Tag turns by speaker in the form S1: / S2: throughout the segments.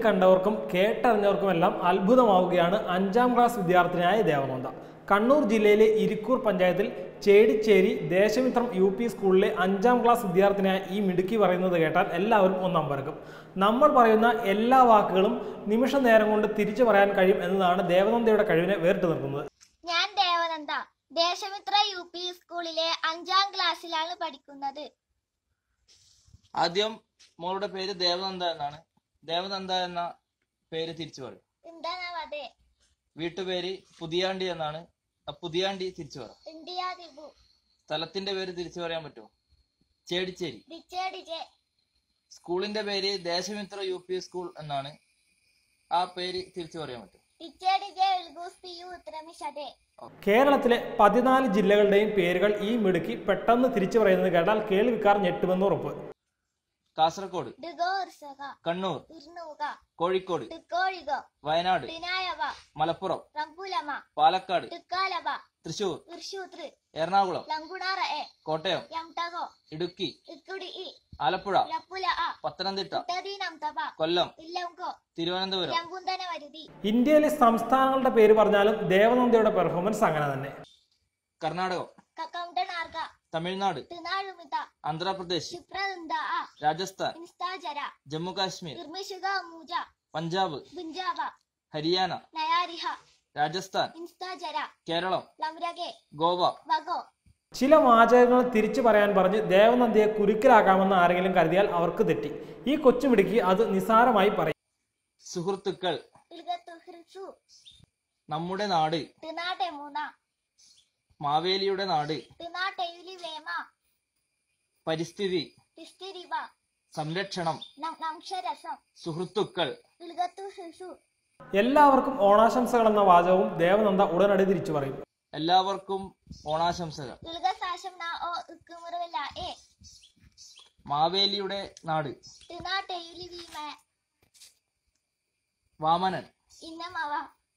S1: കണ്ടവർക്കും കേട്ടറിഞ്ഞവർക്കുമെല്ലാം അത്ഭുതമാവുകയാണ് അഞ്ചാം ക്ലാസ് വിദ്യാർത്ഥിനിയായ ദേവനന്ദ കണ്ണൂർ ജില്ലയിലെ ഇരിക്കൂർ പഞ്ചായത്തിൽ ചേടിച്ചേരി ദേശമിത്രം യു പി സ്കൂളിലെ അഞ്ചാം ക്ലാസ് വിദ്യാർത്ഥിനിയായ ഈ മിടുക്കി പറയുന്നത് കേട്ടാൽ എല്ലാവരും ഒന്നാം പറക്കും നമ്മൾ പറയുന്ന എല്ലാ വാക്കുകളും നിമിഷ നേരം കൊണ്ട് തിരിച്ചു പറയാൻ കഴിയും എന്നതാണ് ദേവനന്ദയുടെ കഴിവിനെ വേറിട്ട് നിർത്തുന്നത്
S2: ഞാൻ ദേവനന്ദ ദേശമിത്ര യു പി സ്കൂളിലെ അഞ്ചാം ക്ലാസ്സിലാണ് പഠിക്കുന്നത്
S3: ആദ്യം മോളുടെ പേര് ദേവനന്ദ എന്നാണ് ദേവനന്ദ എന്ന പേര് തിരിച്ചു പറയും
S2: എന്താണാവതെ
S3: വീട്ടുപേര് പുതിയാണ്ടി എന്നാണ് ആ പുതിയാണ്ടി തിരിച്ചു പറ
S2: ഇന്ത്യ ദിബു
S3: സ്ഥലത്തിന്റെ പേര് തിരിച്ചു പറയാൻ പറ്റുമോ ചേടിച്ചേരി
S2: ഡിജെ ഡിജെ
S3: സ്കൂളിന്റെ പേര് ദേശമിത്ര യു പി സ്കൂൾ എന്നാണ് ആ പേര് തിരിച്ചു പറയാൻ പറ്റും
S2: ഡിജെ ഡിജെ ഉൽഗൂസ് പി യു ഉത്തരമിഷതെ
S1: കേരളത്തിലെ പതിനാല് ജില്ലകളുടെയും പേരുകൾ ഈ മിടുക്കി പെട്ടെന്ന് തിരിച്ചു പറയുന്നത് കേട്ടാൽ കേൾവിക്കാർ ഞെട്ടുമെന്ന് ഉറപ്പ്
S3: കാസർഗോഡ്
S2: ഡിഗോ ഉർസക
S3: കണ്ണൂർ
S2: ഇർനൂക
S3: കോഴിക്കോട്
S2: ടിക്കോഴിഗോ
S3: വയനാട്
S2: ടിനായവ
S3: മലപ്പുറം
S2: റംപുലമ
S3: പാലക്കാട്
S2: ടിക്കാലവ
S3: തൃശൂർ
S2: ഇർഷൂത്ര്
S3: എറണാകുളം
S2: ലങ്കുണാറ എ
S3: കോട്ടയം
S2: യംടഗോ
S3: ഇടുക്കി
S2: ഇക്കുടി ഇ
S3: ആലപ്പുഴ
S2: ലപ്പുല അ
S3: പത്തനംതിട്ട
S2: ഉത്തരീനം തപ
S3: കൊല്ലം
S2: ഇല്ലംകോ
S3: തിരുവനന്തപുരം
S2: യങ്കുന്തന വരുതി
S1: ഇന്ത്യയിലെ സംസ്ഥാനങ്ങളുടെ പേര് പറഞ്ഞാലും ദേവനന്ദയുടെ പെർഫോമൻസ് അങ്ങനെ തന്നെ
S3: കർണാടക
S2: കക്കൗണ്ടനാർഗ
S3: തമിഴ്നാട്
S2: തിനാഴുമിത
S3: ആന്ധ്രാപ്രദേശ്
S2: ക്ഷിപ്രദന്ത അ
S3: രാജസ്ഥാൻ
S2: ഇൻസ്താജര
S3: ജമ്മു കാശ്മീർ
S2: നിർമ്മിഷുക മൂജ
S3: പഞ്ചാബ്
S2: ബുഞ്ചാവ
S3: ഹരിയാന
S2: നയാരിഹ
S3: രാജസ്ഥാൻ
S2: ഇൻസ്താജര
S3: കേരളം
S2: ലംരഗെ
S3: ഗോവ
S2: വഗോ
S1: ചില വാചകങ്ങൾ തിരിച്ചു പറയാൻ പറഞ്ഞ് ദേവനന്ദയെ കുരുക്കിലാക്കാമെന്ന് ആരെങ്കിലും കരുതിയാൽ അവർക്ക് തെറ്റി ഈ കൊച്ചുമിടുക്കി അത് നിസാരമായി പറയും
S3: സുഹൃത്തുക്കൾ
S2: ഇൽഗത്തുഹ്രിസു
S3: നമ്മുടെ നാട്
S2: തിനാട്ടെ മൂന്ന
S3: മാവേലിയുടെ നാട്
S2: തിനാട്ടെയുലി വേമ
S3: പരിസ്ഥിതി
S2: തിസ്തിരിവ
S3: സംരക്ഷണം
S2: നംശരസം
S3: സുഹൃത്തുക്കൾ
S2: ഇൽഗത്തുഹ്രിസു
S1: എല്ലാവർക്കും ഓണാശംസകൾ എന്ന വാചകവും ദേവനന്ദ ഉടനടി തിരിച്ചു പറയും
S3: എല്ലാവർക്കും ഓണാശംസകൾ
S2: ഇൽഗസാശം ന ഓ ഇക്കുമുറിവില്ല എ
S3: മാവേലിയുടെ നാട്
S2: തിനാട്ടെയുലി വീമ
S3: വാമനൻ
S2: ഇന്നമവ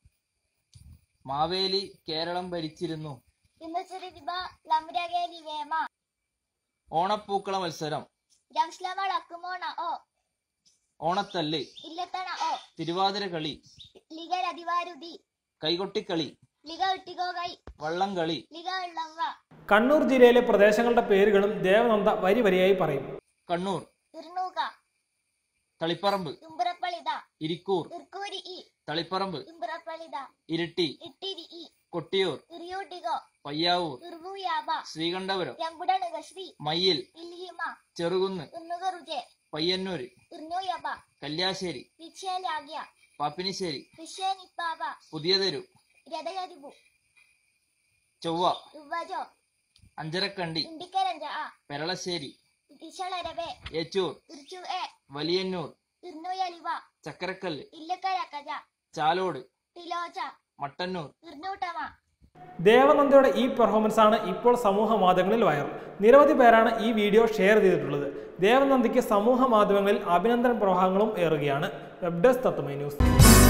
S3: മാവേലി കേരളം ഭരിച്ചിരുന്നു
S2: ഇന്ന് ചെറിയ ലംരഗേലി വേമ
S3: ഓണപ്പൂക്കള മത്സരം
S2: ജംസ്ലമൾ അക്കുമോണ ഓ
S3: ഓണത്തല്ല്
S2: ഇല്ലത്തണ ഓ
S3: തിരുവാതിര കളി
S2: ലിഗൽ അതിവാരുതി
S3: കൈകൊട്ടിക്കളി
S2: ലിഗ ഇട്ടിഗോകൈ
S3: വള്ളംകളി
S2: ലിഗ ഇള്ളവ
S1: കണ്ണൂർ ജില്ലയിലെ പ്രദേശങ്ങളുടെ പേരുകളും ദേവനന്ദ വരി വരിയായി പറയും
S3: കണ്ണൂർ
S2: ഇർനൂക
S3: തളിപ്പറമ്പ്
S2: ഇമ്പുറപ്പളിത
S3: ഇരിക്കൂർ
S2: ഇർക്കൂരി ഇ
S3: തളിപ്പറമ്പ്
S2: ഇമ്പുറപ്പളിത
S3: ഇരിട്ടി
S2: ഇട്ടിരി ഇ
S3: കൊട്ടിയൂർ
S2: ഇറിയൂട്ടിഗോ
S3: പയ്യാവൂർ
S2: ഇർവൂയാബ
S3: ശ്രീകണ്ഠപുരം
S2: യങ്കുടനുക ശ്രീ
S3: മയ്യിൽ
S2: ഇല്ലിയമ
S3: ചെറുകുന്ന്
S2: ഇർനുകറുജെ
S3: പയ്യന്നൂര്
S2: ഇർനൂയബ
S3: കല്യാശ്ശേരി
S2: വിച്ഛേലാഗ്യ
S3: പാപ്പിനിശ്ശേരി
S2: വിശ്വേനിപ്പാവ
S3: പുതിയതെരു
S2: രഥകരിബു
S3: ചൊവ്വ
S2: ഉവ്വജോ
S3: അഞ്ചരക്കണ്ടി
S2: ഇണ്ടിക്കരഞ്ച ആ
S3: പെരളശ്ശേരി
S2: ഇശളരവെ
S3: ഏച്ചൂർ
S2: ഇർച്ചു എ
S3: വലിയന്നൂർ
S2: ഇർനൂയലിവ
S3: ചക്കരക്കല്ല്
S2: ഇല്ലക്കരക്കജ
S3: ചാലോട്
S2: തിലോച
S3: മട്ടന്നൂർ
S2: ഇർനൂട്ടമ
S1: ദേവനന്ദയുടെ ഈ പെർഫോമൻസ് ആണ് ഇപ്പോൾ സമൂഹ മാധ്യമങ്ങളിൽ വൈറൽ നിരവധി പേരാണ് ഈ വീഡിയോ ഷെയർ ചെയ്തിട്ടുള്ളത് ദേവനന്ദയ്ക്ക് സമൂഹ മാധ്യമങ്ങളിൽ അഭിനന്ദന പ്രവാഹങ്ങളും ഏറുകയാണ് വെബ് ഡെസ്ക് തത്വമൈ ന്യൂസ്